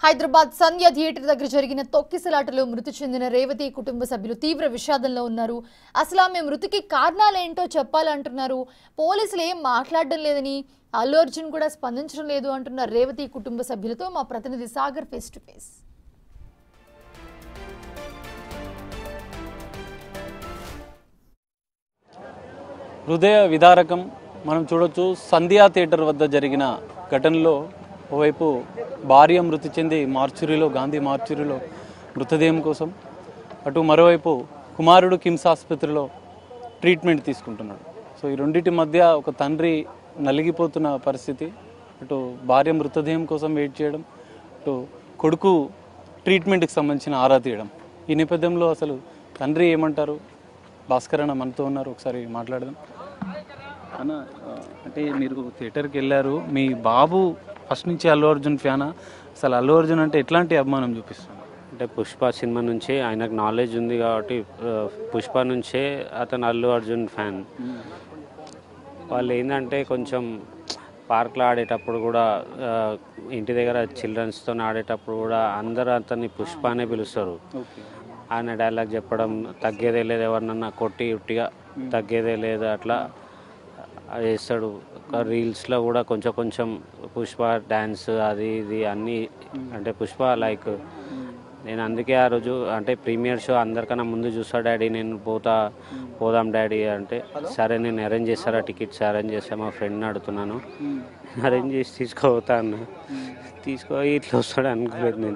హైదరాబాద్ సంధ్య theatre దగ్గర జరిగిన తొక్కిసలాటలో మృతి చెందిన రేవతి కుటుంబ సభ్యులు తీవ్ర విషాదంలో ఉన్నారు అసలు ఆమె మృతికి కారణాలేంటో చెప్పాలంటున్నారు పోలీసులు ఏం మాట్లాడడం లేదని అల్లు అర్జున్ కూడా స్పందించడం లేదు అంటున్న రేవతి కుటుంబ సభ్యులతో మా ప్రతినిధి సాగర్ ఫేస్ టు ఫేస్ హృదయ విదారకం మనం చూడొచ్చు సంధ్యా థియేటర్ వద్ద జరిగిన ఘటనలో ఓవైపు భార్య మృతి చెంది మార్చురీలో గాంధీ మార్చురీలో మృతదేహం కోసం అటు మరోవైపు కుమారుడు కిమ్స్ ఆసుపత్రిలో ట్రీట్మెంట్ తీసుకుంటున్నాడు సో ఈ రెండింటి మధ్య ఒక తండ్రి నలిగిపోతున్న పరిస్థితి అటు భార్య మృతదేహం కోసం వెయిట్ చేయడం అటు కొడుకు ట్రీట్మెంట్కి సంబంధించిన ఆరా తీయడం ఈ నేపథ్యంలో అసలు తండ్రి ఏమంటారు భాస్కర్ అన్న మనతో ఉన్నారు ఒకసారి మాట్లాడదాం అన్న ఆ, అంటే మీరు థియేటర్కి వెళ్ళారు మీ బాబు ఫస్ట్ నుంచి అల్లు అర్జున్ ఫ్యానా అసలు అల్లు అర్జున్ అంటే ఎట్లాంటి అభిమానం చూపిస్తాను అంటే పుష్ప సినిమా నుంచి ఆయనకు నాలెడ్జ్ ఉంది కాబట్టి ఆ, పుష్ప నుంచే అతను అల్లు అర్జున్ ఫ్యాన్ వాళ్ళు ఏంటంటే కొంచెం పార్క్లో ఆడేటప్పుడు కూడా ఆ, ఇంటి దగ్గర చిల్డ్రన్స్తో ఆడేటప్పుడు కూడా అందరూ అతన్ని పుష్ప అనే పిలుస్తారు ఓకే ఆయన డైలాగ్ చెప్పడం తగ్గేదే లేదు ఎవరినన్నా కొట్టి ఉట్టిగా తగ్గేదే లేదు అట్లా అది చేస్తాడు రీల్స్లో కూడా కొంచెం కొంచెం పుష్ప డ్యాన్స్ అది ఇది అన్నీ అంటే పుష్ప లైక్ నేను అందుకే ఆ రోజు అంటే ప్రీమియర్ షో అందరికన్నా ముందు చూసా డాడీ నేను పోతా పోదాం డాడీ అంటే సరే నేను అరేంజ్ చేస్తారా టికెట్స్ అరేంజ్ చేస్తా మా ఫ్రెండ్ని అడుగుతున్నాను అరేంజ్ చేసి తీసుకోపోతా అన్న తీసుకో ఇట్లా వస్తాడు అనుకోలేదు నేను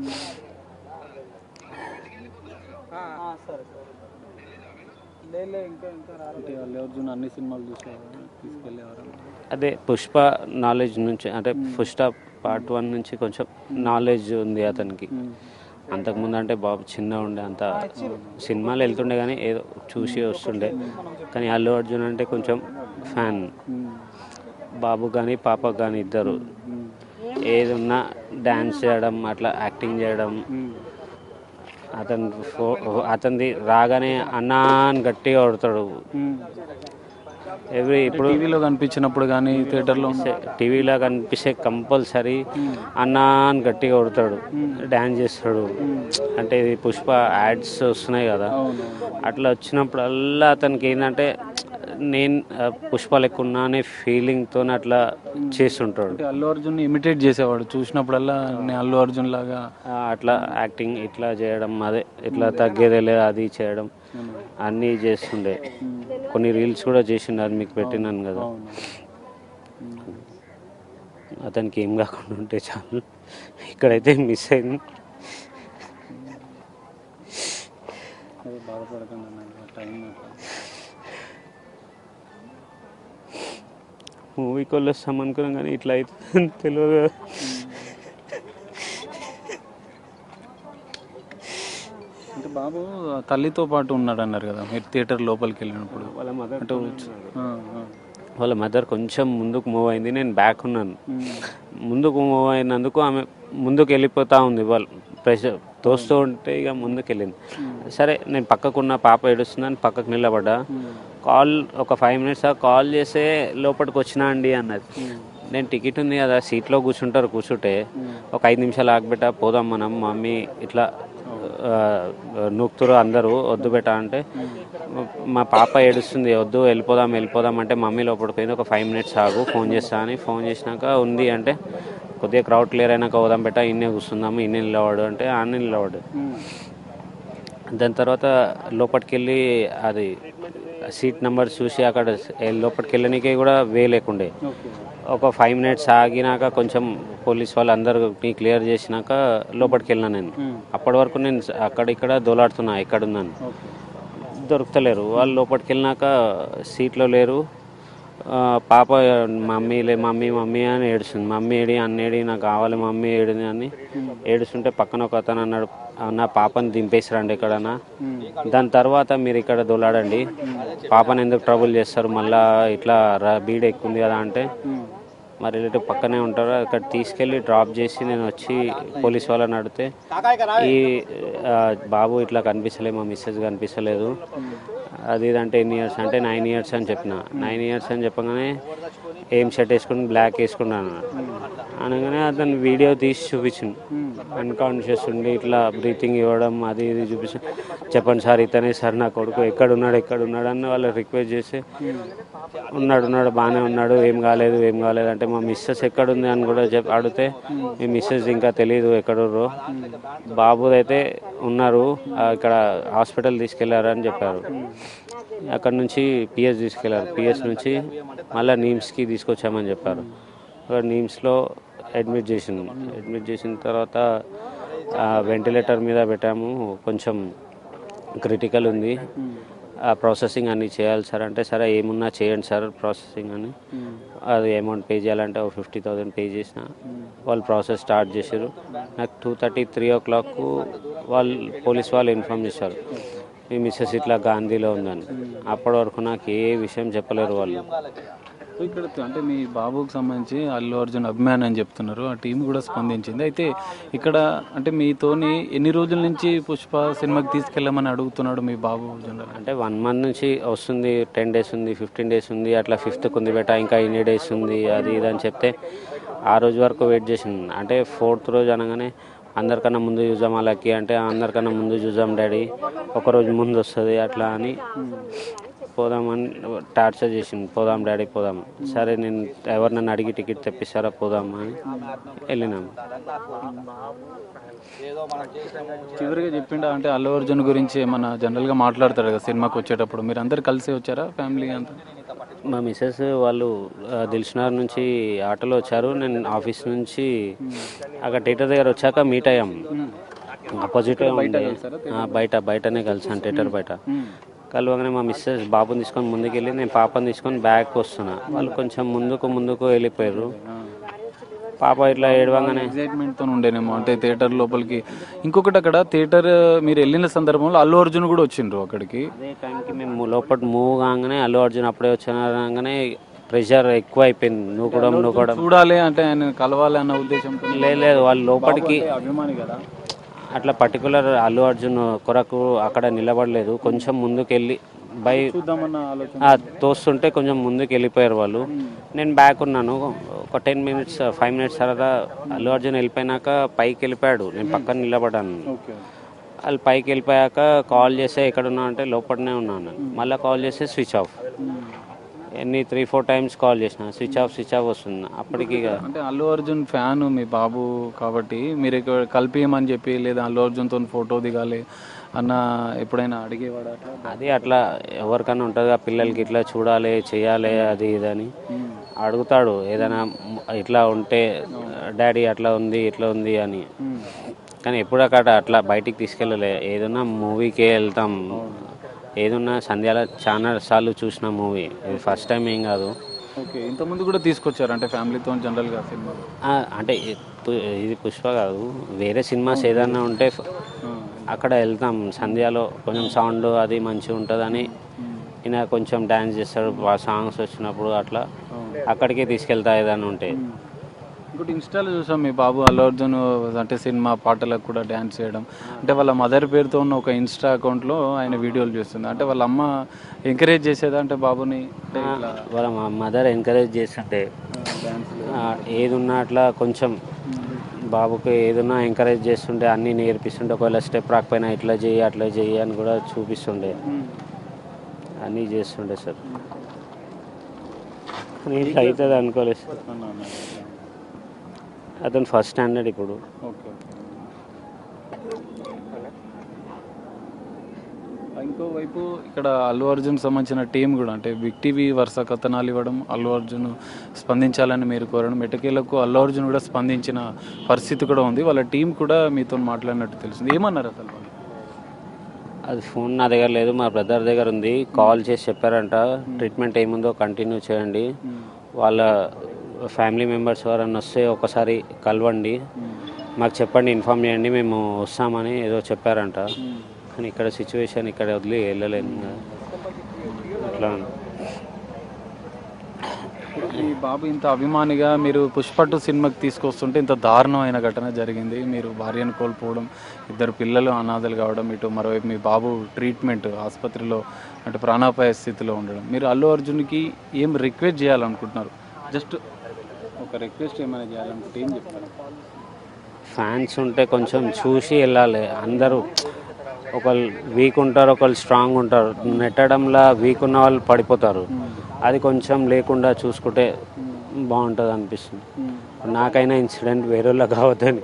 అంటే అల్లు అర్జున్ అన్ని సినిమాలు చూసారు తీసుకెళ్ళేవారు అదే పుష్ప నాలెడ్జ్ నుంచి అంటే పుష్ప పార్ట్ వన్ నుంచి కొంచెం నాలెడ్జ్ ఉంది అతనికి అంతకుముందు అంటే బాబు చిన్న ఉండే అంత సినిమాలు వెళ్తుండే కానీ ఏదో చూసి వస్తుండే కానీ అల్లు అర్జున్ అంటే కొంచెం ఫ్యాన్ బాబు కానీ పాప కానీ ఇద్దరు ఏది ఉన్నా డ్యాన్స్ చేయడం అట్లా యాక్టింగ్ చేయడం అతను ఫో- అతనిది రాగానే అన్నా అని గట్టిగా కొడతాడు ఎవ్రీ ఇప్పుడు టీవీలో కనిపించినప్పుడు కానీ థియేటర్లో టీవీలో కనిపిస్తే కంపల్సరీ అన్నా అని గట్టిగా కొడతాడు డ్యాన్స్ చేస్తాడు అంటే ఇది పుష్ప యాడ్స్ వస్తున్నాయి కదా అట్లా వచ్చినప్పుడల్లా అతనికి ఏంటంటే నేను ఆ, పుష్ప లెక్క ఉన్నా అనే ఫీలింగ్తో అట్లా చేస్తుంటాడు అంటే అల్లు అర్జున్ ఇమిటేట్ చేసేవాడు చూసినప్పుడల్లా నేను అల్లు అర్జున్ లాగా ఆ, అట్లా యాక్టింగ్ ఇట్లా చేయడం అదే ఇట్లా తగ్గేదే లేదు అది చేయడం అన్నీ చేస్తుండే కొన్ని రీల్స్ కూడా చేసిండే అది మీకు పెట్టినాను కదా అతనికి ఏం కాకుండా ఉంటే చాలు ఇక్కడైతే మిస్ అయింది అదే బాధపడకండి అన్న టైం మూవీకి వాళ్ళు వస్తాం అనుకున్నాం కానీ ఇట్లా అయితే తెలియదు కదా. అంటే బాబు తల్లితో పాటు ఉన్నాడు అన్నారు కదా మీరు థియేటర్ లోపలికి వెళ్ళినప్పుడు వాళ్ళ మదర్ అంటే ఆ, ఆ. వాళ్ళ మదర్ కొంచెం ముందుకు మూవ్ అయింది నేను బ్యాక్ ఉన్నాను ముందుకు మూవ్ అయినందుకు ఆమె ముందుకు వెళ్ళిపోతా ఉంది వాళ్ళు ప్రెషర్ తోస్తూ ఉంటే ఇక ముందుకు వెళ్ళింది సరే నేను పక్కకున్న పాప ఏడుస్తుందని పక్కకు నిలబడ్డా కాల్ ఒక ఫైవ్ మినిట్స్ కాల్ చేస్తే లోపలికి వచ్చినా అండి అన్నది నేను టికెట్ ఉంది కదా సీట్లో కూర్చుంటారు కూర్చుంటే ఒక ఐదు నిమిషాలు ఆగబెట్ట పోదాం మనం మమ్మీ ఇట్లా ఆ, నూకుతురు అందరూ వద్దు బెట్ట అంటే మా పాప ఏడుస్తుంది వద్దు వెళ్ళిపోదాం వెళ్ళిపోదాం అంటే మమ్మీ లోపలికి పోయింది ఒక ఫైవ్ మినిట్స్ ఆగు ఫోన్ చేస్తా అని ఫోన్ చేసినాక ఉంది అంటే కొద్దిగా క్రౌడ్ క్లియర్ అయినాక పోదాం బెట్ట ఇన్నే కూర్చుందాము ఇన్నే నిలవాడు అంటే ఆన్నే నిలవాడు దాని తర్వాత లోపలికి వెళ్ళి అది సీట్ నెంబర్ చూసి అక్కడ లోపలికి వెళ్ళడానికి కూడా వే లేకుండే ఒక ఫైవ్ మినిట్స్ ఆగినాక కొంచెం పోలీస్ వాళ్ళు అందరినీ క్లియర్ చేసినాక లోపలికి వెళ్ళినా నేను అప్పటి వరకు నేను అక్కడ ఇక్కడ దోలాడుతున్నా ఎక్కడున్నాను దొరుకుతలేరు వాళ్ళు లోపలికి వెళ్ళినాక సీట్లో లేరు ఆ, పాప మమ్మీ లే మమ్మీ మమ్మీ అని ఏడుస్తుంది మమ్మీ ఏడి అన్నేడి నాకు కావాలి మమ్మీ ఏడిని అని ఏడుస్తుంటే పక్కన ఒక అతను అన్నాడు నా పాపని దింపేసిరండి ఎక్కడన్నా దాని తర్వాత మీరు ఇక్కడ దొలాడండి పాపని ఎందుకు ట్రబుల్ చేస్తారు మళ్ళా ఇట్లా రా బీడ్ ఎక్కుంది కదా అంటే మా రిలేటివ్ పక్కనే ఉంటారు అక్కడ తీసుకెళ్ళి డ్రాప్ చేసి నేను వచ్చి పోలీస్ వాళ్ళని అడిగితే ఈ ఆ, బాబు ఇట్లా కనిపిస్తలేదు మా మిస్సెస్ కనిపిస్తలేదు అది ఇది అంటే ఎన్ని ఇయర్స్ అంటే నైన్ ఇయర్స్ అని చెప్పిన నైన్ ఇయర్స్ అని చెప్పగానే ఏం షర్ట్ వేసుకుని బ్లాక్ వేసుకున్నాను అనగానే అతను వీడియో తీసి చూపించింది అన్కాన్షియస్ ఉండి ఇట్లా బ్రీతింగ్ ఇవ్వడం అది ఇది చూపించి చెప్పండి సార్ ఇతనే సార్ నా కొడుకు ఎక్కడ ఉన్నాడు ఎక్కడ ఉన్నాడు అని వాళ్ళు రిక్వెస్ట్ చేసి ఉన్నాడు ఉన్నాడు బాగానే ఉన్నాడు ఏం కాలేదు ఏం కాలేదు అంటే మా మిస్సెస్ ఎక్కడుంది అని కూడా చెప్ అడిగితే మీ మిస్సెస్ ఇంకా తెలియదు ఎక్కడుర్రో బాబు అయితే ఉన్నారు ఆ, ఇక్కడ హాస్పిటల్ తీసుకెళ్లారు అని చెప్పారు అక్కడ నుంచి పిఎస్ తీసుకెళ్లారు పిఎస్ నుంచి మళ్ళీ నీమ్స్కి తీసుకొచ్చామని చెప్పారు అక్కడ నీమ్స్లో అడ్మిట్ చేసింది అడ్మిట్ చేసిన తర్వాత వెంటిలేటర్ మీద పెట్టాము కొంచెం క్రిటికల్ ఉంది ఆ ప్రాసెసింగ్ అన్ని చేయాలి సార్ అంటే సరే ఏమున్నా చేయండి సార్ ప్రాసెసింగ్ అని అది అమౌంట్ పే చేయాలంటే ఒక ఫిఫ్టీ థౌసండ్ పే చేసిన వాళ్ళు ప్రాసెస్ స్టార్ట్ చేశారు నాకు two thirty three o'clock వాళ్ళు పోలీస్ వాళ్ళు ఇన్ఫామ్ చేశారు మీ మిస్సెస్ ఇట్లా గాంధీలో ఉందని అప్పటి వరకు నాకు ఏ విషయం చెప్పలేరు వాళ్ళు సో ఇక్కడ అంటే మీ బాబుకి సంబంధించి అల్లు అర్జున్ అభిమాన్ అని చెప్తున్నారు ఆ టీం కూడా స్పందించింది అయితే ఇక్కడ అంటే మీతోని ఎన్ని రోజుల నుంచి పుష్ప సినిమాకి తీసుకెళ్ళమని అడుగుతున్నాడు మీ బాబు జనరల్ అంటే వన్ మంత్ నుంచి వస్తుంది టెన్ డేస్ ఉంది ఫిఫ్టీన్ డేస్ ఉంది అట్లా ఫిఫ్త్ ఉంది బెట ఇంకా ఇన్ని డేస్ ఉంది అది ఇది అని చెప్తే ఆ రోజు వరకు వెయిట్ చేసింది అంటే ఫోర్త్ రోజు అనగానే అందరికన్నా ముందు చూద్దాం వాళ్ళకి అంటే అందరికన్నా ముందు చూద్దాం డాడీ ఒక రోజు ముందు వస్తుంది అట్లా అని పోదామని టార్చర్ చేసింది పోదాం డాడీ పోదాం సరే నేను ఎవరు నన్ను అడిగి టికెట్ తెప్పిస్తారా పోదాం అని వెళ్ళినాం చివరిగా చెప్పిండా అంటే అల్లు అర్జున్ గురించి ఏమన్నా జనరల్ గా మాట్లాడతాడు కదా సినిమాకి వచ్చేటప్పుడు మీరు అందరు కలిసి వచ్చారా ఫ్యామిలీ అంతా మా మిస్సెస్ వాళ్ళు ఆ, దిల్సునార్ నుంచి ఆటోలో వచ్చారు నేను ఆఫీస్ నుంచి అక్కడ థియేటర్ దగ్గర వచ్చాక మీట్ అయ్యాం ఆపోజిట్ బయట బయటనే కలిసాను థియేటర్ బయట కలవగానే మా మిస్సెస్ బాబుని తీసుకొని ముందుకెళ్ళి నేను పాపని తీసుకొని బ్యాక్ వస్తున్నా వాళ్ళు కొంచెం ముందుకు ముందుకు వెళ్ళిపోయారు పాప ఇట్లా ఏడవంగానే ఎగ్జైట్మెంట్ తో ఉండేనేమో అంటే థియేటర్ లోపలికి ఇంకొకటి అక్కడ థియేటర్ మీరు వెళ్ళిన సందర్భంలో అల్లు అర్జున్ కూడా వచ్చిండ్రు అక్కడికి అదే టైంకి మేము లోపల మూవ్ కాగానే అల్లు అర్జున్ అప్పుడే వచ్చానగానే ప్రెషర్ ఎక్కువ అయిపోయింది నువ్వు కూడా నువ్వు కూడా చూడాలి అంటే ఆయన కలవాలి అన్న ఉద్దేశంతో లేదు లేదు వాళ్ళు లోపలికి అభిమాని కదా అట్లా పర్టికులర్ అల్లు అర్జున్ కొరకు అక్కడ నిలబడలేదు కొంచెం ముందుకెళ్ళి బై చూద్దామన్న ఆలోచన ఆ, తోస్తుంటే కొంచెం ముందుకు వెళ్ళిపోయారు వాళ్ళు నేను బ్యాక్ ఉన్నాను ఒక టెన్ మినిట్స్ ఫైవ్ మినిట్స్ తర్వాత అల్లు అర్జున్ వెళ్ళిపోయినాక పైకి వెళ్ళిపోయాడు నేను పక్కన నిలబడ్డాను ఓకే వాళ్ళు పైకి వెళ్ళిపోయాక కాల్ చేస్తే ఎక్కడ ఉన్నా అంటే లోపలనే ఉన్నాను మళ్ళీ కాల్ చేస్తే స్విచ్ ఆఫ్ ఎన్ని త్రీ ఫోర్ టైమ్స్ కాల్ చేసిన స్విచ్ ఆఫ్ స్విచ్ ఆఫ్ వస్తుంది అప్పటికి ఇక అంటే అల్లు అర్జున్ ఫ్యాన్ మీ బాబు కాబట్టి మీరు ఇక్కడ కలిపియమని చెప్పి లేదా అల్లు అర్జున్తో ఫోటో దిగాలి అన్న ఎప్పుడైనా అడిగేవాడు అట్లా అది అట్లా ఎవరికైనా ఉంటుంది ఆ పిల్లలకి ఇట్లా చూడాలి చేయాలి అది ఇది అని అడుగుతాడు ఏదైనా మ్- ఇట్లా ఉంటే డాడీ అట్లా ఉంది ఇట్లా ఉంది అని కానీ ఎప్పుడు అక్కడ అట్లా బయటికి తీసుకెళ్ళలే ఏదన్నా మూవీకే వెళ్తాం ఏదన్నా సంధ్యాల చాలా సార్లు చూసిన మూవీ ఇది ఫస్ట్ టైం ఏం కాదు ఓకే ఇంతకుముందు కూడా తీసుకొచ్చారు అంటే ఫ్యామిలీతో జనరల్గా సినిమా ఆ, అంటే ఇది పు- ఇది పుష్ప కాదు వేరే సినిమాస్ ఏదన్నా ఉంటే ఫ- అక్కడ వెళ్తాం సంధ్యాలో కొంచెం సౌండ్ అది మంచిగా ఉంటుందని ఈయన కొంచెం డ్యాన్స్ చేస్తాడు ఆ సాంగ్స్ వచ్చినప్పుడు అట్లా అక్కడికే తీసుకెళ్తా ఏదైనా ఉంటే ఇంకోటి ఇన్స్టాలో చూసాం మీ బాబు అల్లు అర్జున్ అంటే సినిమా పాటలకు కూడా డ్యాన్స్ చేయడం అంటే వాళ్ళ మదర్ పేరుతో ఉన్న ఒక ఇన్స్టా అకౌంట్లో ఆయన వీడియోలు చేస్తుంది అంటే వాళ్ళ అమ్మ ఎంకరేజ్ చేసేదా అంటే బాబుని అంటే ఇట్లా వాళ్ళ మదర్ ఎంకరేజ్ చేస్తుంటే డ్యాన్స్ ఆ, ఏది ఉన్నా అట్లా కొంచెం బాబుకి ఏదన్నా ఎంకరేజ్ చేస్తుంటే అన్నీ నేర్పిస్తుంటే ఒకవేళ స్టెప్ రాకపోయినా ఇట్లా చేయి అట్లా చేయి అని కూడా చూపిస్తుండే అన్నీ చేస్తుండే సార్ కానీ ఇట్లా అవుతుంది అనుకోలేదు సార్ అతను ఫస్ట్ స్టాండర్డ్ ఇప్పుడు ఓకే ఇంకోవైపు ఇక్కడ అల్లు అర్జున్ సంబంధించిన టీం కూడా అంటే బిగ్ టీవీ వరుస కథనాలు ఇవ్వడం అల్లు అర్జున్ స్పందించాలని మీరు కోరడం మెటకేలకు అల్లు అర్జున్ కూడా స్పందించిన పరిస్థితి కూడా ఉంది వాళ్ళ టీం కూడా మీతో మాట్లాడినట్టు తెలిసింది ఏమన్నారు అసలు వాళ్ళు? అది ఫోన్ నా దగ్గర లేదు మా బ్రదర్ దగ్గర ఉంది కాల్ చేసి చెప్పారంట ట్రీట్మెంట్ ఏముందో కంటిన్యూ చేయండి వాళ్ళ ఫ్యామిలీ మెంబర్స్ ఎవరన్నా వస్తే ఒకసారి కలవండి మాకు చెప్పండి ఇన్ఫామ్ చేయండి మేము వస్తామని ఏదో చెప్పారంట కానీ ఇక్కడ సిచ్యువేషన్ ఇక్కడ వదిలి వెళ్ళలేను కదా. అట్లా మీ బాబు ఇంత అభిమానిగా మీరు పుష్పట్టు సినిమాకి తీసుకొస్తుంటే ఇంత దారుణమైన ఘటన జరిగింది మీరు భార్యను కోల్పోవడం ఇద్దరు పిల్లలు అనాథలు కావడం ఇటు మరోవైపు మీ బాబు ట్రీట్మెంట్ ఆసుపత్రిలో అంటే ప్రాణాపాయ స్థితిలో ఉండడం మీరు అల్లు అర్జున్కి ఏం రిక్వెస్ట్ చేయాలనుకుంటున్నారు జస్ట్ ఒక రిక్వెస్ట్ ఏమైనా చేయాలనుకుంటే ఏం చెప్తారు ఫ్యాన్స్ ఉంటే కొంచెం చూసి వెళ్ళాలి అందరూ ఒకళ్ళు వీక్ ఉంటారు ఒకళ్ళు స్ట్రాంగ్ ఉంటారు నెట్టడంలో వీక్ ఉన్న వాళ్ళు పడిపోతారు అది కొంచెం లేకుండా చూసుకుంటే బాగుంటుంది అనిపిస్తుంది నాకైనా ఇన్సిడెంట్ వేరేలా కావద్దని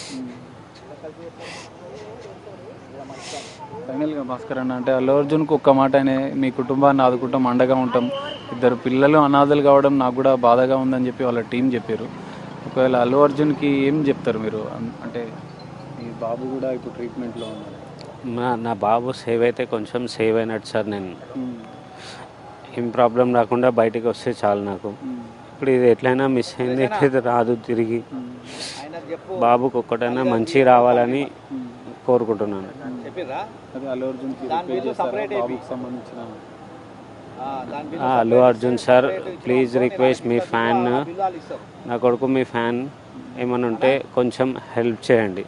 ఫైనల్గా భాస్కర్ అన్న అంటే అల్లు అర్జున్కి ఒక్క మాట అనే మీ కుటుంబాన్ని ఆదుకుంటాం అండగా ఉంటాం ఇద్దరు పిల్లలు అనాథలు కావడం నాకు కూడా బాధగా ఉందని చెప్పి వాళ్ళ టీం చెప్పారు ఒకవేళ అల్లు అర్జున్కి ఏం చెప్తారు మీరు అన్- అంటే మీ బాబు కూడా ఇప్పుడు ట్రీట్మెంట్లో ఉన్నారు నా నా బాబు సేవ్ అయితే కొంచెం సేవ్ అయినట్టు సార్ నేను ఏం ప్రాబ్లం రాకుండా బయటికి వస్తే చాలు నాకు ఇప్పుడు ఇది ఎట్లయినా మిస్ అయింది ఇది రాదు తిరిగి బాబుకి ఒక్కటైనా మంచి రావాలని కోరుకుంటున్నాను అదే అల్లు అర్జున్కి రిక్వెస్ట్ చేస్తారా బాబుకి సంబంధించిన ఆ, Allu Arjun sir please request మీ ఫ్యాన్ నా కొడుకు మీ ఫ్యాన్ ఏమైనా ఉంటే కొంచెం హెల్ప్ చేయండి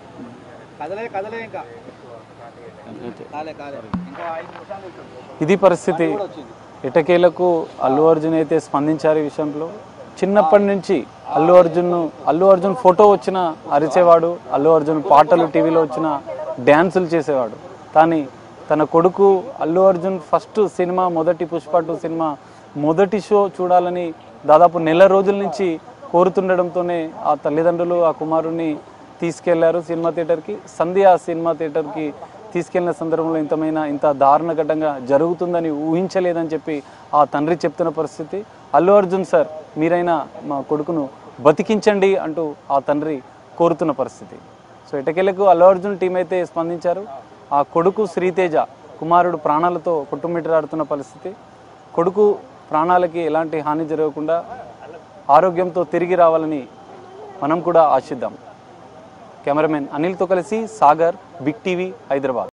ఇది పరిస్థితి ఎటకేలకు అల్లు అర్జున్ అయితే స్పందించారు ఈ విషయంలో చిన్నప్పటి నుంచి అల్లు అర్జున్ అల్లు అర్జున్ ఫోటో వచ్చిన అరిచేవాడు అల్లు అర్జున్ పాటలు టీవీలో వచ్చిన డ్యాన్సులు చేసేవాడు కానీ తన కొడుకు అల్లు అర్జున్ ఫస్ట్ సినిమా మొదటి పుష్ప టూ సినిమా మొదటి షో చూడాలని దాదాపు నెల రోజుల నుంచి కోరుతుండడంతోనే ఆ తల్లిదండ్రులు ఆ కుమారుణ్ణి తీసుకెళ్లారు సినిమా థియేటర్కి సంధ్య సినిమా థియేటర్కి తీసుకెళ్లిన సందర్భంలో ఇంతమైన ఇంత దారుణ ఘటంగా జరుగుతుందని ఊహించలేదని చెప్పి ఆ తండ్రి చెప్తున్న పరిస్థితి అల్లు అర్జున్ సార్ మీరైనా మా కొడుకును బతికించండి అంటూ ఆ తండ్రి కోరుతున్న పరిస్థితి సో ఎటకెళ్లకు అల్లు అర్జున్ టీం అయితే స్పందించారు ఆ కొడుకు శ్రీతేజ కుమారుడు ప్రాణాలతో కొట్టుమిట్టాడుతున్న పరిస్థితి కొడుకు ప్రాణాలకి ఎలాంటి హాని జరగకుండా ఆరోగ్యంతో తిరిగి రావాలని మనం కూడా ఆశిద్దాం కెమెరామెన్ అనిల్తో కలిసి సాగర్ బిగ్ టీవీ హైదరాబాద్